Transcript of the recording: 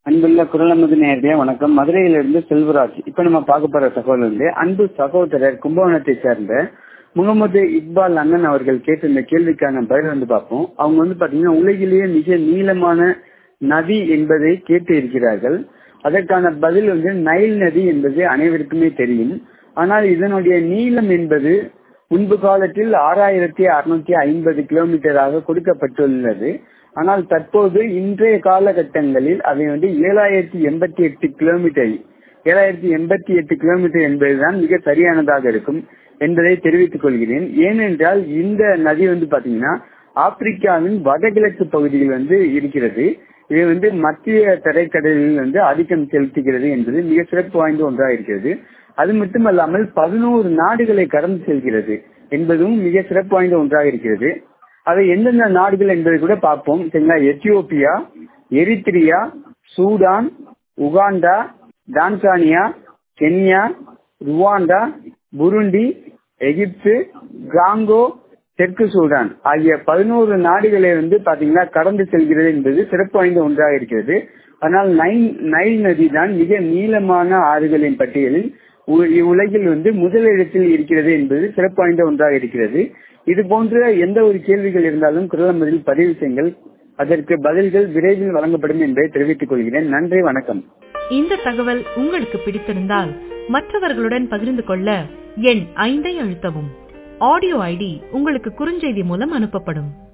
அன்புள்ள குரலமது நேரடியா வணக்கம் மதுரையிலிருந்து செல்வராஜ் இப்ப நம்ம பார்க்க போற தகவல் வந்து அன்பு சகோதரர் கும்பகோணத்தை சேர்ந்த முகமது இக்பால் அண்ணன் அவர்கள் கேட்ட இந்த கேள்விக்கான பதில் வந்து பார்ப்போம் அவங்க வந்து பாத்தீங்கன்னா உலகிலேயே மிக நீளமான நதி என்பதை கேட்டு இருக்கிறார்கள் அதற்கான பதில் வந்து நைல் நதி என்பது அனைவருக்குமே தெரியும் ஆனால் இதனுடைய நீளம் என்பது முன்பு காலத்தில் ஆறாயிரத்தி அறுநூத்தி ஐம்பது கிலோமீட்டராக கொடுக்கப்பட்டுள்ளது ஆனால் தற்போது இன்றைய காலகட்டங்களில் அதை வந்து ஏழாயிரத்தி எண்பத்தி எட்டு கிலோமீட்டர் ஏழாயிரத்தி எண்பத்தி எட்டு கிலோமீட்டர் என்பதுதான் மிக சரியானதாக இருக்கும் என்பதை தெரிவித்துக் கொள்கிறேன் ஏனென்றால் இந்த நதி வந்து பாத்தீங்கன்னா ஆப்பிரிக்காவின் வடகிழக்கு பகுதியில் வந்து இருக்கிறது இது வந்து மத்திய தரைக்கடலில் வந்து ஆதிக்கம் செலுத்துகிறது என்பது மிக சிறப்பு வாய்ந்த ஒன்றாக இருக்கிறது அது மட்டுமல்லாமல் பதினோரு நாடுகளை கடந்து செல்கிறது என்பதும் மிக சிறப்பு வாய்ந்த ஒன்றாக இருக்கிறது அதை எந்தெந்த நாடுகள் என்பதை கூட பார்ப்போம் சரிங்களா Ethiopia Eritrea Sudan Uganda Tanzania Kenya Rwanda Burundi Egypt Congo தெற்கு சூடான் ஆகிய பதினோரு நாடுகளை வந்து பாத்தீங்கன்னா கடந்து செல்கிறது என்பது சிறப்பு வாய்ந்த ஒன்றாக இருக்கிறது ஆனால் நைல் நைல் நதி தான் மிக நீளமான ஆறுகளின் பட்டியலில் உலகில் வந்து முதலிடத்தில் இருக்கிறது என்பது சிறப்பு வாய்ந்த ஒன்றாக இருக்கிறது இது போன்ற எந்த ஒரு கேள்விகள் இருந்தாலும் குரலம்பதில் பதிவு செய்யுங்கள் அதற்கு பதில்கள் விரைவில் வழங்கப்படும் என்பதை தெரிவித்துக் கொள்கிறேன் நன்றி வணக்கம் இந்த தகவல் உங்களுக்கு பிடித்திருந்தால் மற்றவர்களுடன் பகிர்ந்து கொள்ள எண் ஐந்தை அழுத்தவும் ஆடியோ ஐடி உங்களுக்கு குறுஞ்செய்தி மூலம் அனுப்பப்படும்